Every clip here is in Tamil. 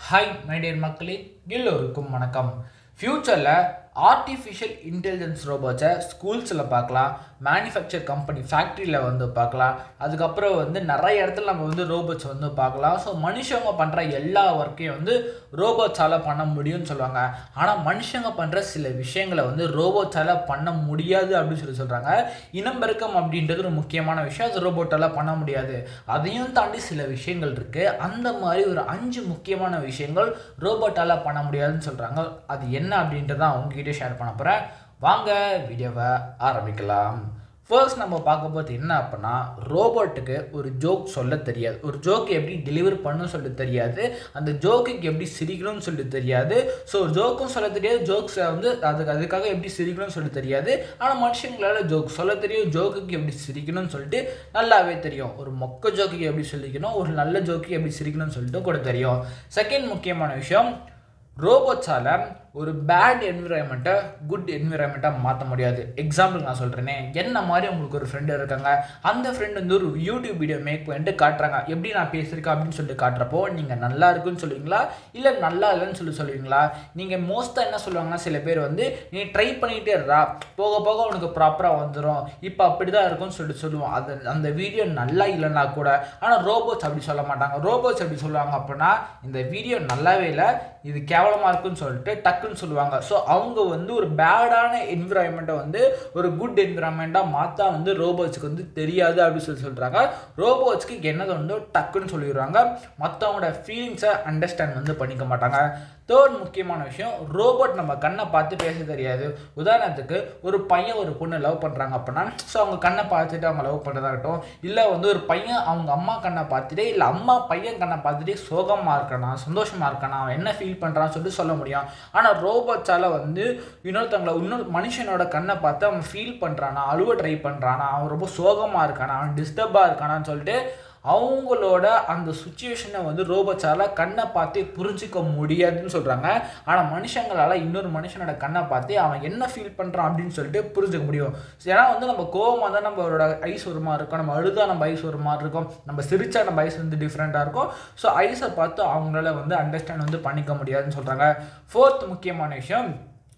ஹாய் மை டியர் மக்களே எல்லோருக்கும் வணக்கம் ஃப்யூச்சரில் ஆர்டிஃபிஷியல் இன்டெலிஜென்ஸ் ரோபோட்ஸை ஸ்கூல்ஸில் பார்க்கலாம் மேனுஃபேக்சர் கம்பெனி ஃபேக்ட்ரியில் வந்து பார்க்கலாம் அதுக்கப்புறம் வந்து நிறைய இடத்துல நம்ம வந்து ரோபோட்ஸ் வந்து பார்க்கலாம் ஸோ மனுஷங்க பண்ணுற எல்லா ஒர்க்கையும் வந்து ரோபோட்ஸால் பண்ண முடியும்னு சொல்லுவாங்க ஆனால் மனுஷங்க பண்ணுற சில விஷயங்களை வந்து ரோபோட்ஸால் பண்ண முடியாது அப்படின்னு சொல்லி சொல்கிறாங்க இனம்பெருக்கம் அப்படின்றது ஒரு முக்கியமான விஷயம் அது ரோபோட்டால் பண்ண முடியாது அதையும் தாண்டி சில விஷயங்கள் இருக்குது அந்த மாதிரி ஒரு அஞ்சு முக்கியமான விஷயங்கள் ரோபோட்டால் பண்ண முடியாதுன்னு சொல்கிறாங்க அது என்ன அப்படின்றத உங்ககிட்ட ஷேர் பண்ண போகிறேன் வாங்க வீடியோவை ஆரம்பிக்கலாம் ஃபர்ஸ்ட் நம்ம பார்க்க போது என்ன அப்படின்னா ரோபோட்டுக்கு ஒரு ஜோக் சொல்ல தெரியாது ஒரு ஜோக் எப்படி டெலிவர் பண்ணணும் சொல்ல தெரியாது அந்த ஜோக்குக்கு எப்படி சிரிக்கணும்னு சொல்லி தெரியாது ஸோ ஜோக்கும் சொல்ல தெரியாது ஜோக்ஸை வந்து அதுக்கு அதுக்காக எப்படி சிரிக்கணும்னு சொல்லி தெரியாது ஆனால் மனுஷங்களால் ஜோக் சொல்ல தெரியும் ஜோக்குக்கு எப்படி சிரிக்கணும்னு சொல்லிட்டு நல்லாவே தெரியும் ஒரு மொக்க ஜோக்குக்கு எப்படி சிரிக்கணும் ஒரு நல்ல ஜோக்குக்கு எப்படி சிரிக்கணும்னு சொல்லிட்டு கூட தெரியும் செகண்ட் முக்கியமான விஷயம் ரோபோட்ஸால் ஒரு பேட் என்விரான்மெண்ட்டை குட் என்விரான்மெண்ட்டாக மாற்ற முடியாது எக்ஸாம்பிள் நான் சொல்கிறேனே என்ன மாதிரி உங்களுக்கு ஒரு ஃப்ரெண்டு இருக்காங்க அந்த ஃப்ரெண்டு வந்து ஒரு யூடியூப் வீடியோ மேக் பண்ணிட்டு காட்டுறாங்க எப்படி நான் பேசியிருக்கேன் அப்படின்னு சொல்லிட்டு காட்டுறப்போ நீங்கள் நல்லா இருக்குன்னு சொல்லுவீங்களா இல்லை நல்லா இல்லைன்னு சொல்லி சொல்லுவீங்களா நீங்கள் மோஸ்ட்டாக என்ன சொல்லுவாங்கன்னா சில பேர் வந்து நீ ட்ரை பண்ணிகிட்டே இருடா போக போக உனக்கு ப்ராப்பராக வந்துடும் இப்போ அப்படி தான் இருக்கும்னு சொல்லிட்டு சொல்லுவோம் அது அந்த வீடியோ நல்லா இல்லைன்னா கூட ஆனால் ரோபோட்ஸ் அப்படி சொல்ல மாட்டாங்க ரோபோட்ஸ் எப்படி சொல்லுவாங்க அப்படின்னா இந்த வீடியோ நல்லாவே இல்லை இது கேவலமாக இருக்குன்னு சொல்லிட்டு டக்குன்னு சொல்லுவாங்க ஸோ அவங்க வந்து ஒரு பேடான என்விரான்மெண்ட்டை வந்து ஒரு குட் என்விரான்மெண்ட்டாக மாற்றா வந்து ரோபோட்ஸ்க்கு வந்து தெரியாது அப்படின்னு சொல்லி சொல்கிறாங்க ரோபோட்ஸ்க்கு என்னதை வந்து டக்குன்னு சொல்லிடுவாங்க மற்றவங்களோட ஃபீலிங்ஸை அண்டர்ஸ்டாண்ட் வந்து பண்ணிக்க மாட்டாங்க தேர்ட் முக்கியமான விஷயம் ரோபோட் நம்ம கண்ணை பார்த்து பேச தெரியாது உதாரணத்துக்கு ஒரு பையன் ஒரு பொண்ணு லவ் பண்ணுறாங்க அப்படின்னா ஸோ அவங்க கண்ணை பார்த்துட்டு அவங்க லவ் பண்ணுறதாகட்டும் இல்லை வந்து ஒரு பையன் அவங்க அம்மா கண்ணை பார்த்துட்டே இல்லை அம்மா பையன் கண்ணை பார்த்துட்டே சோகமாக இருக்கானா சந்தோஷமாக இருக்கானா அவன் என்ன ஃபீல் பண்ணுறான்னு சொல்லிட்டு சொல்ல முடியும் ஆனால் ரோபோட்ஸால் வந்து இன்னொருத்தவங்களை இன்னொரு மனுஷனோட கண்ணை பார்த்து அவன் ஃபீல் பண்ணுறானா அழுவ ட்ரை பண்ணுறானா அவன் ரொம்ப சோகமாக இருக்கானா அவன் டிஸ்டர்பாக இருக்கானான்னு சொல்லிட்டு அவங்களோட அந்த சுச்சுவேஷனை வந்து ரோபோட்ஸால் கண்ணை பார்த்தே புரிஞ்சிக்க முடியாதுன்னு சொல்கிறாங்க ஆனால் மனுஷங்களால் இன்னொரு மனுஷனோட கண்ணை பார்த்து அவன் என்ன ஃபீல் பண்ணுறான் அப்படின்னு சொல்லிட்டு புரிஞ்சுக்க முடியும் ஏன்னா வந்து நம்ம கோவமாக தான் நம்மளோட ஐஸ் ஒரு மாதிரி இருக்கும் நம்ம அழுதா நம்ம ஐஸ் ஒரு மாதிரி இருக்கும் நம்ம சிரிச்சா நம்ம ஐஸ் வந்து டிஃப்ரெண்ட்டாக இருக்கும் ஸோ ஐஸை பார்த்து அவங்களால வந்து அண்டர்ஸ்டாண்ட் வந்து பண்ணிக்க முடியாதுன்னு சொல்கிறாங்க ஃபோர்த் முக்கியமான விஷயம்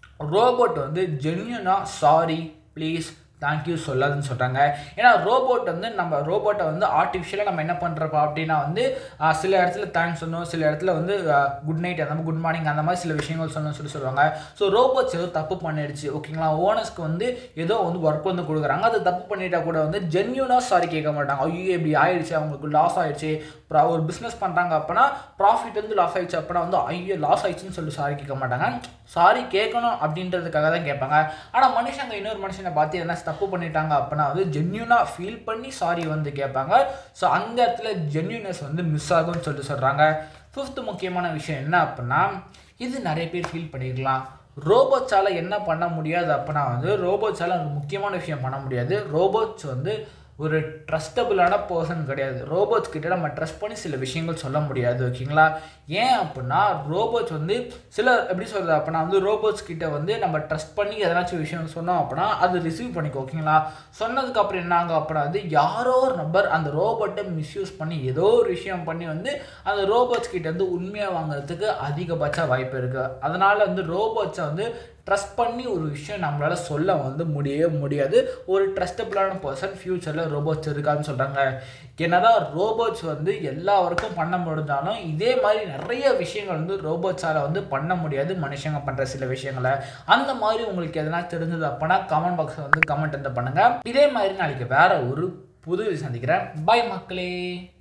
ரோபோட் வந்து ஜென்யூனாக சாரி ப்ளீஸ் தேங்க்யூ சொல்லாதுன்னு சொல்கிறாங்க ஏன்னா ரோபோட் வந்து நம்ம ரோபோட்டை வந்து ஆர்டிஃபிஷியலாக நம்ம என்ன பண்ணுறப்ப அப்படின்னா வந்து ஆஹ், சில இடத்துல தேங்க்ஸ் சொன்னோம் சில இடத்துல வந்து குட் நைட் அந்த குட் மார்னிங் அந்த மாதிரி சில விஷயங்கள் சொன்னோம் சொல்லி சொல்லுவாங்க ஸோ ரோபோட்ஸ் ஏதோ தப்பு பண்ணிடுச்சு ஓகேங்களா ஓனர்ஸ்க்கு வந்து ஏதோ வந்து ஒர்க் வந்து கொடுக்குறாங்க அது தப்பு பண்ணிட்டா கூட வந்து ஜென்யூனாக சாரி கேட்க மாட்டாங்க ஐயோ இப்படி ஆயிடுச்சு அவங்களுக்கு லாஸ் ஆயிடுச்சு ப்ரா ஒரு பிஸ்னஸ் பண்ணுறாங்க அப்படின்னா ப்ராஃபிட் வந்து லாஸ் ஆயிடுச்சு அப்படின்னா வந்து ஐயோ லாஸ் ஆயிடுச்சுன்னு சொல்லி சாரி கேட்க மாட்டாங்க சாரி கேட்கணும் அப்படின்றதுக்காக தான் கேட்பாங்க ஆனால் மனுஷங்க இன்னொரு மனுஷனை பார்த்து என்ன தப்பு பண்ணிட்டாங்க அப்படின்னா வந்து ஜென்யூனாக ஃபீல் பண்ணி சாரி வந்து கேட்பாங்க ஸோ அந்த இடத்துல ஜென்யூனஸ் வந்து மிஸ் ஆகும்னு சொல்லிட்டு சொல்கிறாங்க ஃபிஃப்த் முக்கியமான விஷயம் என்ன அப்படின்னா இது நிறைய பேர் ஃபீல் பண்ணியிருக்கலாம் ரோபோட்ஸால் என்ன பண்ண முடியாது அப்படின்னா வந்து ரோபோட்ஸால் ஒரு முக்கியமான விஷயம் பண்ண முடியாது ரோபோட்ஸ் வந்து ஒரு ட்ரஸ்டபுளான பர்சன் கிடையாது ரோபோட்ஸ் கிட்ட நம்ம ட்ரஸ்ட் பண்ணி சில விஷயங்கள் சொல்ல முடியாது ஓகேங்களா ஏன் அப்படின்னா ரோபோட்ஸ் வந்து சில எப்படி சொல்கிறது அப்படின்னா வந்து ரோபோட்ஸ் கிட்ட வந்து நம்ம ட்ரஸ்ட் பண்ணி எதனாச்சும் விஷயம் சொன்னோம் அப்படின்னா அது ரிசீவ் பண்ணிக்கோ ஓகேங்களா சொன்னதுக்கு அப்புறம் என்னாங்க அப்படின்னா வந்து யாரோ ஒரு நபர் அந்த ரோபோட்டை மிஸ்யூஸ் பண்ணி ஏதோ ஒரு விஷயம் பண்ணி வந்து அந்த ரோபோட்ஸ் கிட்ட வந்து உண்மையாக வாங்குறதுக்கு அதிகபட்ச வாய்ப்பு இருக்குது அதனால் வந்து ரோபோட்ஸை வந்து ட்ரஸ்ட் பண்ணி ஒரு விஷயம் நம்மளால் சொல்ல வந்து முடியவே முடியாது ஒரு ட்ரஸ்டபுளான பர்சன் ஃப்யூச்சரில் ரோபோட்ஸ் இருக்கான்னு சொல்கிறாங்க என்னதான் ரோபோட்ஸ் வந்து எல்லா ஒர்க்கும் பண்ண முடிஞ்சாலும் இதே மாதிரி நிறைய விஷயங்கள் வந்து ரோபோட்ஸால் வந்து பண்ண முடியாது மனுஷங்க பண்ணுற சில விஷயங்களை அந்த மாதிரி உங்களுக்கு எதனா தெரிஞ்சது அப்படின்னா கமெண்ட் பாக்ஸில் வந்து கமெண்ட் வந்து பண்ணுங்கள் இதே மாதிரி நாளைக்கு வேற ஒரு புது சந்திக்கிறேன் பாய் மக்களே